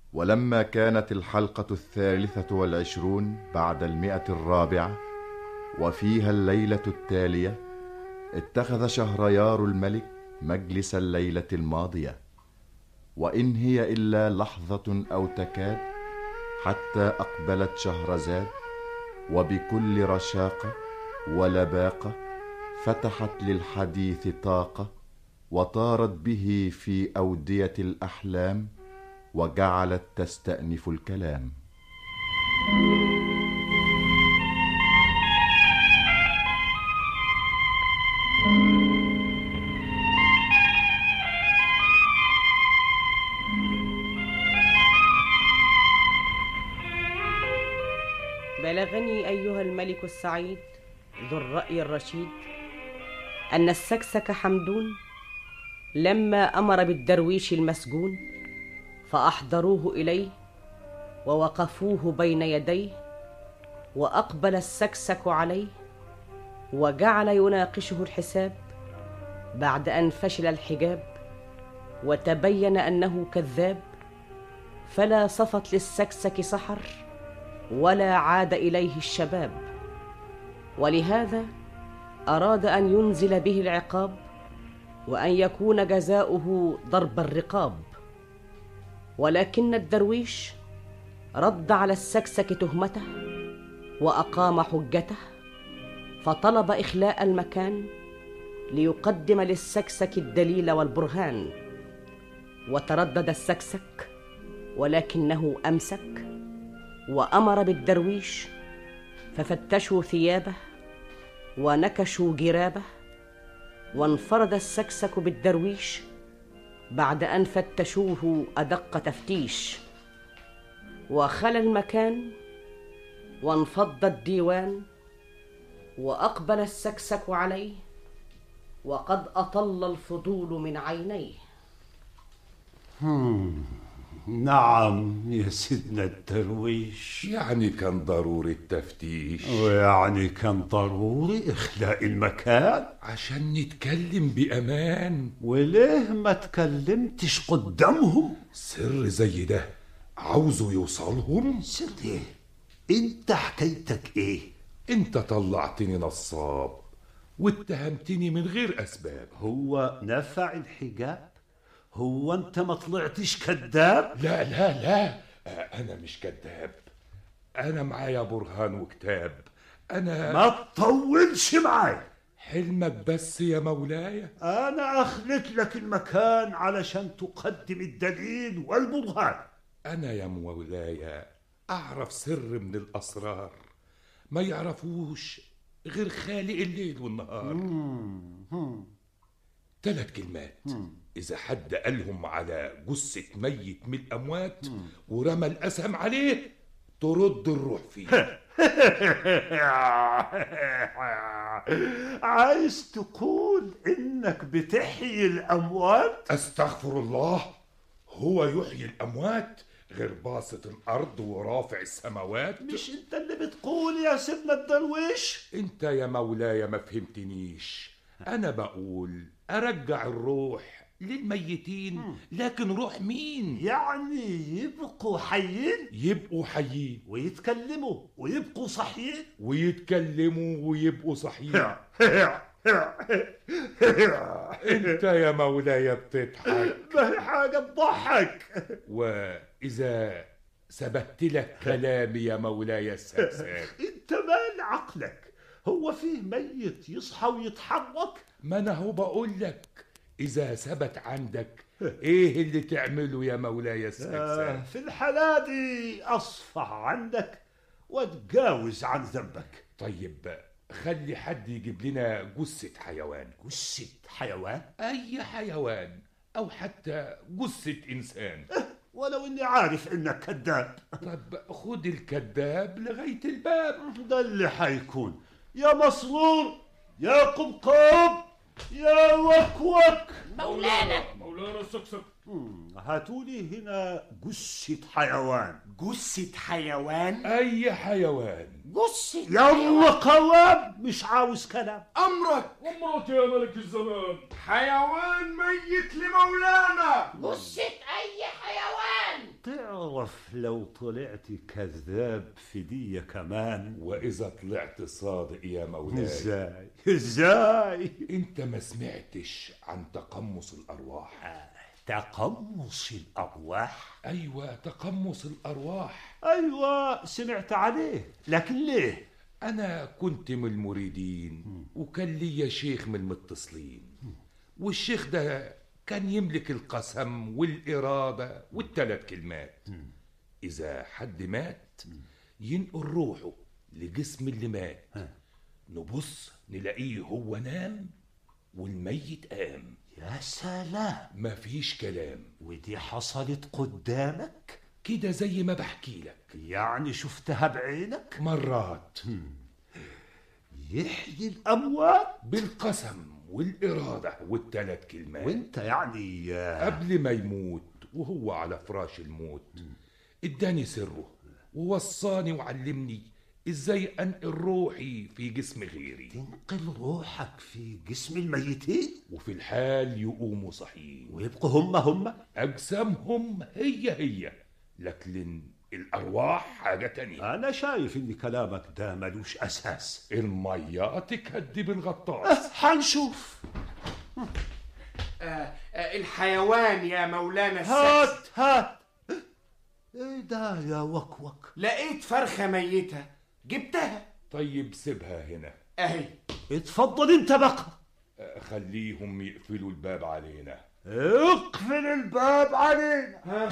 ولما كانت الحلقة الثالثة والعشرون بعد المئة الرابعة وفيها الليلة التالية اتخذ شهريار الملك مجلس الليلة الماضية وإن هي إلا لحظة أو تكاد حتى أقبلت شهرزاد وبكل رشاقة ولباقة فتحت للحديث طاقة وطارت به في أودية الأحلام وجعلت تستأنف الكلام بلغني أيها الملك السعيد ذو الرأي الرشيد أن السكسك حمدون لما أمر بالدرويش المسجون فأحضروه إليه ووقفوه بين يديه وأقبل السكسك عليه وجعل يناقشه الحساب بعد أن فشل الحجاب وتبين أنه كذاب فلا صفت للسكسك سحر ولا عاد اليه الشباب ولهذا اراد ان ينزل به العقاب وان يكون جزاؤه ضرب الرقاب ولكن الدرويش رد على السكسك تهمته واقام حجته فطلب اخلاء المكان ليقدم للسكسك الدليل والبرهان وتردد السكسك ولكنه امسك وامر بالدرويش ففتشوا ثيابه ونكشوا جرابه وانفرد السكسك بالدرويش بعد ان فتشوه ادق تفتيش وخلى المكان وانفض الديوان واقبل السكسك عليه وقد اطل الفضول من عينيه نعم يا سيدنا الدرويش يعني كان ضروري التفتيش ويعني كان ضروري إخلاء المكان عشان نتكلم بأمان وليه ما تكلمتش قدامهم سر زي ده عاوزه يوصلهم سر ايه انت حكايتك ايه انت طلعتني نصاب واتهمتني من غير أسباب هو نفع الحجاب هو انت ما طلعتش كذاب لا لا لا أنا مش كذاب أنا معايا برهان وكتاب أنا ما تطولش معاي حلمك بس يا مولاي انا اخلت لك المكان علشان تقدم الدليل والبرهان أنا يا مولاي أعرف سر من الأسرار ما يعرفوش غير خالق الليل والنهار ثلاث كلمات إذا حد قالهم على جثة ميت من الأموات ورمى الأسهم عليه ترد الروح فيه عايز تقول انك بتحيي الاموات أستغفر الله هو يحيي الأموات غير باسط الأرض ورافع السماوات مش انت اللي بتقول يا سيدنا الدرويش انت يا مولاي ما فهمتنيش انا بقول ارجع الروح للميتين لكن روح مين يعني يبقوا حيين يبقوا حيين ويتكلموا ويبقوا صحيين ويتكلموا ويبقوا صحيين انت يا مولاي بتضحك ما هي حاجة تضحك واذا ثبت لك كلامي يا مولاي السكساك انت مال عقلك هو فيه ميت يصحى ويتحرك ما انا هو بقول لك اذا ثبت عندك ايه اللي تعمله يا مولاي آه، السكساك في الحالة دي أصفح عنك وتجاوز عن ذنبك طيب خلي حد يجيب لنا جثة حيوان جثة حيوان أي حيوان أو حتى جثة إنسان ولو إني عارف إنك كذاب طب خد الكذاب لغاية الباب ده اللي حيكون يا مسرور يا قبقاب يا وكوك مولانا مولانا السكسك هاتولي هنا جثة حيوان جثة حيوان أي حيوان جثة يلا قوام مش عاوز كلام أمرك ومرات يا ملك الزمان حيوان ميت لمولانا جثة أي حيوان تعرف تعرف لو طلعت كذاب في دي كمان واذا طلعت صادق يا مولاي ازاي ازاي انت ما سمعتش عن تقمص الارواح تقمص الارواح ايوه تقمص الارواح ايوه سمعت عليه لكن ليه انا كنت من المريدين وكان ليا شيخ من المتصلين والشيخ ده كان يملك القسم والإرادة والثلاث كلمات إذا حد مات ينقل روحه لجسم اللي مات نبص نلاقيه هو نام والميت قام يا سلام مفيش كلام ودي حصلت قدامك كده زي ما بحكي لك يعني شفتها بعينك مرات يحيي الاموات بالقسم والإرادة والثلاث كلمات وانت يعني آه، قبل ما يموت وهو على فراش الموت اداني سره ووصاني وعلمني ازاي انقل روحي في جسم غيري تنقل روحك في جسم الميتين وفي الحال يقوموا صحيين ويبقوا هم هم اجسامهم هي هي لكن الارواح حاجه تانية انا شايف ان كلامك ده ملوش اساس الميه تكدب الغطاس حنشوف آه آه الحيوان يا مولانا السكس هات هات ايه ده يا وكوك لقيت فرخة ميتة جبتها طيب سيبها هنا اهي اتفضل انت بقى أه، خليهم يقفلوا الباب علينا اقفل الباب علينا ها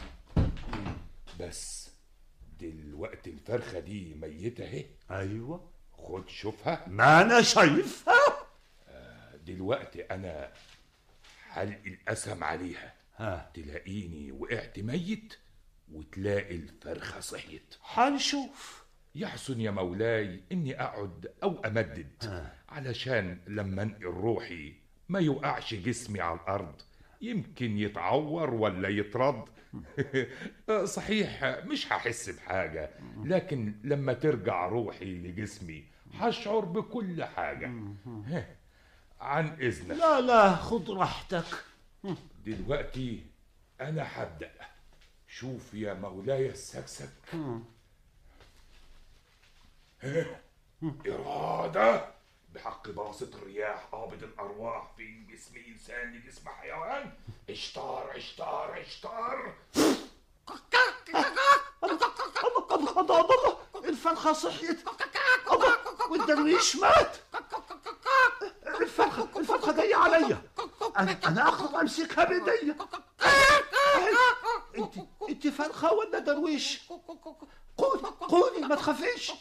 بس دلوقتي الفرخه دي ميته اهي ايوه خد شوفها ما انا شايفها دلوقتي انا حلق القسم عليها ها تلاقيني وقعت ميت وتلاقي الفرخه صحيت حنشوف يحسن يا مولاي اني اقعد او امدد علشان لما انقل روحي ما يوقعش جسمي على الارض يمكن يتعور ولا يترد صحيح مش هحس بحاجة لكن لما ترجع روحي لجسمي هشعر بكل حاجة عن إذنك لا لا خد راحتك دلوقتي أنا هبدأ شوف يا مولاي السكسك إرادة بحق باسط الرياح قابض الأرواح في جسم إنسان لجسم حيوان اشتار اشتار اشتار الله الله الله الفرخة صحيت الله والدرويش مات الفرخة الفرخة جاية عليا أنا أنا أقدر أمسكها بإيديا أنت أنت فرخة ولا درويش؟ قولي قولي ما تخافيش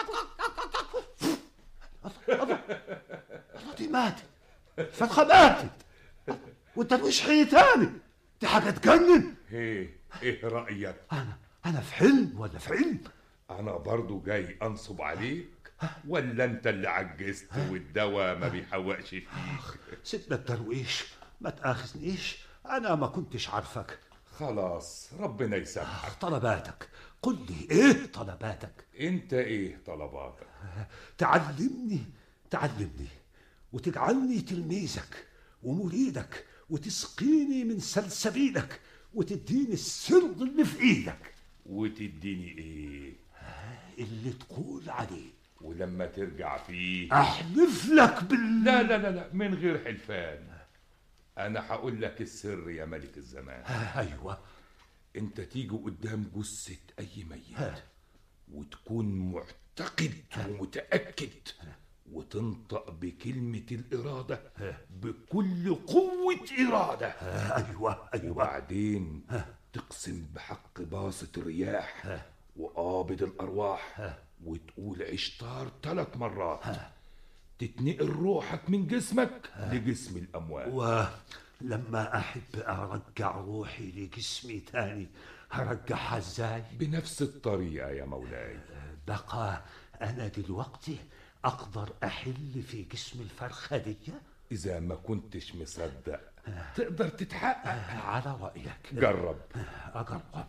الله الله الله دي ماتت الفرخة ماتت والدرويش حي تاني دي حاجة تجنن ايه ايه رأيك أنا أنا في حلم ولا في علم؟ أنا برضو جاي أنصب عليك ولا أنت اللي عجزت والدواء ما بيحوقش فيك سيدنا الدرويش ما تآخذنيش أنا ما كنتش عارفك خلاص ربنا يسامحك طلباتك قل لي إيه طلباتك انت ايه طلباتك تعلمني تعلمني وتجعلني تلميذك ومريدك وتسقيني من سلسبيلك وتديني السر اللي في ايدك وتديني ايه اللي تقول عليه ولما ترجع فيه احلف لك بالله لا لا لا لا من غير حلفان انا هقول لك السر يا ملك الزمان ايوه انت تيجي قدام جثة اي ميت وتكون معتقد ومتأكد وتنطق بكلمة الإرادة بكل قوة إرادة ايوه ايوه وبعدين تقسم بحق باسط الرياح وقابض الأرواح وتقول عشتار ثلاث مرات تتنقل روحك من جسمك لجسم الأموات ولما احب ارجع روحي لجسمي تاني هرجعها ازاي بنفس الطريقة يا مولاي بقى انا دلوقتي اقدر احل في جسم الفرخه دي إذا ما كنتش مصدق تقدر تتحقق على رايك جرب أجرب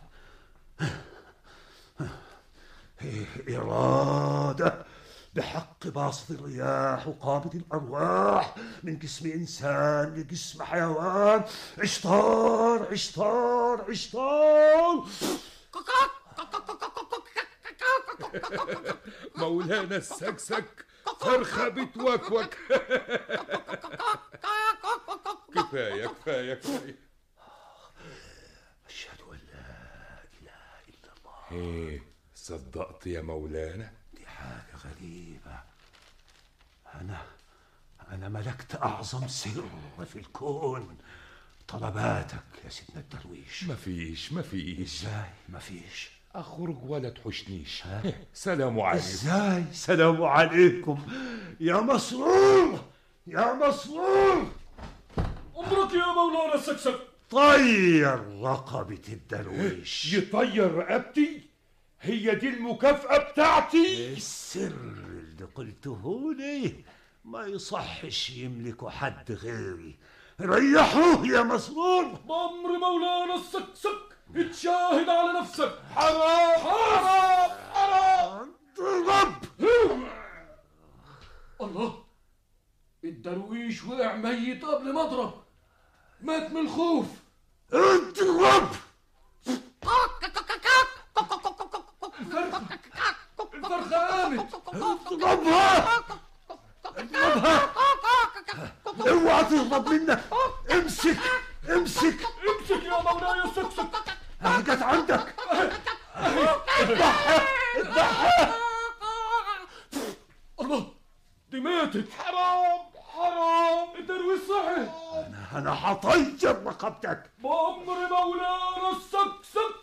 إرادة بحق باسط الرياح وقابض الأرواح من جسم إنسان لجسم حيوان عشتار عشتار عشتار مولانا السكسك فرخة بتوكوك كفاية كفاية كفاية أشهد أن لا إله إلا الله ايه صدقت يا مولانا دي حاجة غريبة أنا أنا ملكت أعظم سر في الكون طلباتك يا سيدنا الدرويش مفيش مفيش إزاي مفيش اخرج ولا تحشنيش سلام عليكم إزاي سلام عليكم يا مسرور يا مسرور عمرك يا مولانا السكسك طير رقبة الدرويش يطير رقبتي هي دي المكافأة بتاعتي السر اللي قلته لي ما يصحش يملكه حد غيري ريحوه يا مسرور بأمر مولانا السكسك اتشاهد على نفسك حرام حرام حرام اضرب الله الدرويش وقع ميت قبل ما اضرب مات من الخوف اضرب الفرخة قامت اضربها اضربها اوعى تهرب منك امسك امسك امسك يا مولاي السكسك اه جت عندك الله دي ماتت حرام حرام الدرويش صحي انا هطير رقبتك بأمر مولانا السكسك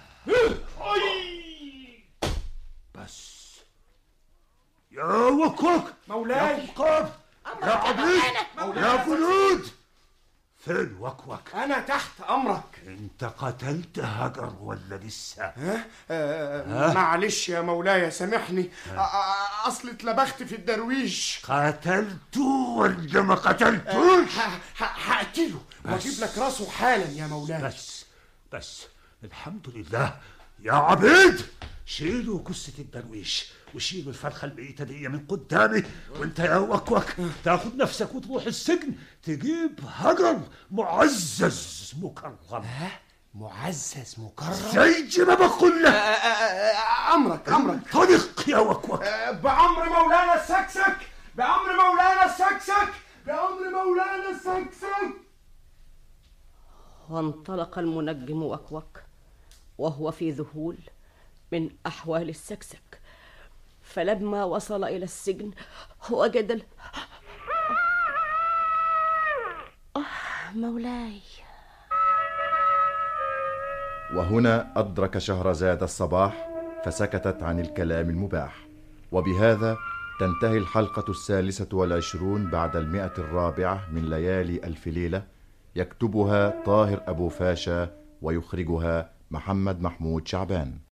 اي بس يا وكوك مولاي. يا فقار يا عبيد يا جنود فين وكوك انا تحت امرك انت قتلت هجر ولا لسه ها؟ آه معلش يا مولاي سامحني آه، آه، اصل اتلبخت في الدرويش قتلته ولا ما قتلتوش ه- ه- هقتله واجيب لك راسه حالا يا مولاي بس بس الحمد لله يا عبيد شيلوا جثة الدرويش وشيلوا الفرخة الميتة دي من قدامي وانت يا وكوك تاخد نفسك وتروح السجن تجيب هجر معزز مكرم معزز مكرم زي ما بقول آه، لك آه، آه، امرك امرك انطلق يا وكوك آه، بأمر مولانا السكسك بأمر مولانا السكسك بأمر مولانا السكسك وانطلق المنجم وكوك وهو في ذهول من أحوال السكسك فلما وصل إلى السجن وجد ال... آه مولاي وهنا أدرك شهرزاد الصباح فسكتت عن الكلام المباح وبهذا تنتهي الحلقة الثالثة والعشرون بعد المئة الرابعة من ليالي ألف ليلة يكتبها طاهر أبو فاشا ويخرجها محمد محمود شعبان